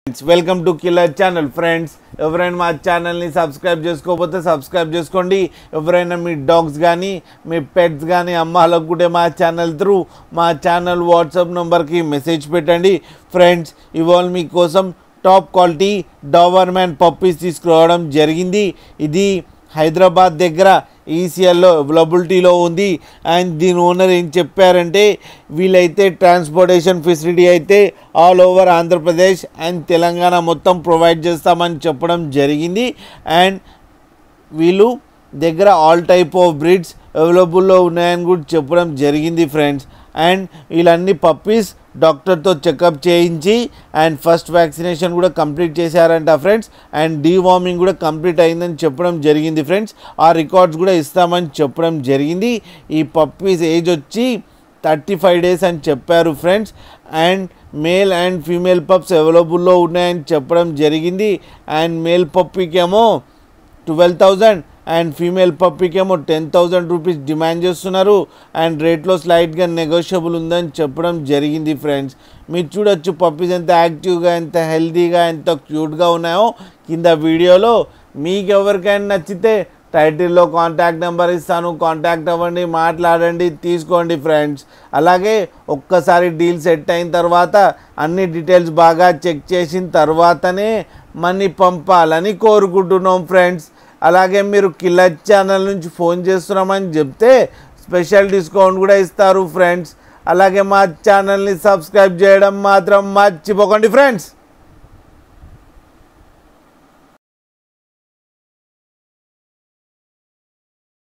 welcome to killer channel friends ఎవరైనా మా ఛానల్ని సబ్స్క్రైబ్ చేసుకోకపోతే సబ్స్క్రైబ్ చేసుకోండి ఎవరైనా మీ డాగ్స్ కానీ మీ పెట్స్ కానీ అమ్మాలనుకుంటే మా ఛానల్ త్రూ మా ఛానల్ వాట్సాప్ నెంబర్కి మెసేజ్ పెట్టండి ఫ్రెండ్స్ ఇవాళ మీకోసం top quality Doberman puppies తీసుకురావడం జరిగింది ఇది హైదరాబాద్ దగ్గర ఈసీఎల్లో అవైలబిలిటీలో ఉంది అండ్ దీని ఓనర్ ఏం చెప్పారంటే వీళ్ళైతే ట్రాన్స్పోర్టేషన్ ఫెసిలిటీ అయితే all over Andhra Pradesh and Telangana మొత్తం ప్రొవైడ్ చేస్తామని చెప్పడం జరిగింది అండ్ వీళ్ళు దగ్గర ఆల్ టైప్ ఆఫ్ బ్రీడ్స్ అవైలబుల్లో ఉన్నాయని కూడా చెప్పడం జరిగింది ఫ్రెండ్స్ అండ్ వీళ్ళన్ని పప్పీస్ డాక్టర్తో చెకప్ చేయించి అండ్ ఫస్ట్ వ్యాక్సినేషన్ కూడా కంప్లీట్ చేశారంట ఫ్రెండ్స్ అండ్ డీవార్మింగ్ కూడా కంప్లీట్ అయిందని చెప్పడం జరిగింది ఫ్రెండ్స్ ఆ రికార్డ్స్ కూడా ఇస్తామని చెప్పడం జరిగింది ఈ పప్పీస్ ఏజ్ వచ్చి థర్టీ ఫైవ్ డేస్ అని చెప్పారు friends and male and female pups అవైలబుల్లో ఉన్నాయని చెప్పడం జరిగింది అండ్ మేల్ పప్పీకేమో ట్వెల్వ్ థౌజండ్ అండ్ ఫీమేల్ పప్పీకేమో టెన్ థౌజండ్ రూపీస్ డిమాండ్ చేస్తున్నారు అండ్ రేట్లో స్లైట్గా నెగోషియబుల్ ఉందని చెప్పడం జరిగింది ఫ్రెండ్స్ మీరు చూడొచ్చు పప్పీస్ ఎంత యాక్టివ్గా ఎంత హెల్తీగా ఎంత క్యూట్గా ఉన్నాయో కింద వీడియోలో మీకు ఎవరికైనా నచ్చితే టైటిల్లో కాంటాక్ట్ నెంబర్ ఇస్తాను కాంటాక్ట్ అవ్వండి మాట్లాడండి తీసుకోండి ఫ్రెండ్స్ అలాగే ఒక్కసారి డీల్ సెట్ అయిన తర్వాత అన్ని డీటెయిల్స్ బాగా చెక్ చేసిన తర్వాతనే మనీ పంపాలని కోరుకుంటున్నాం ఫ్రెండ్స్ అలాగే మీరు కిల్లర్ ఛానల్ నుంచి ఫోన్ చేస్తున్నామని చెప్తే స్పెషల్ డిస్కౌంట్ కూడా ఇస్తారు ఫ్రెండ్స్ అలాగే మా ఛానల్ని సబ్స్క్రైబ్ చేయడం మాత్రం మర్చిపోకండి ఫ్రెండ్స్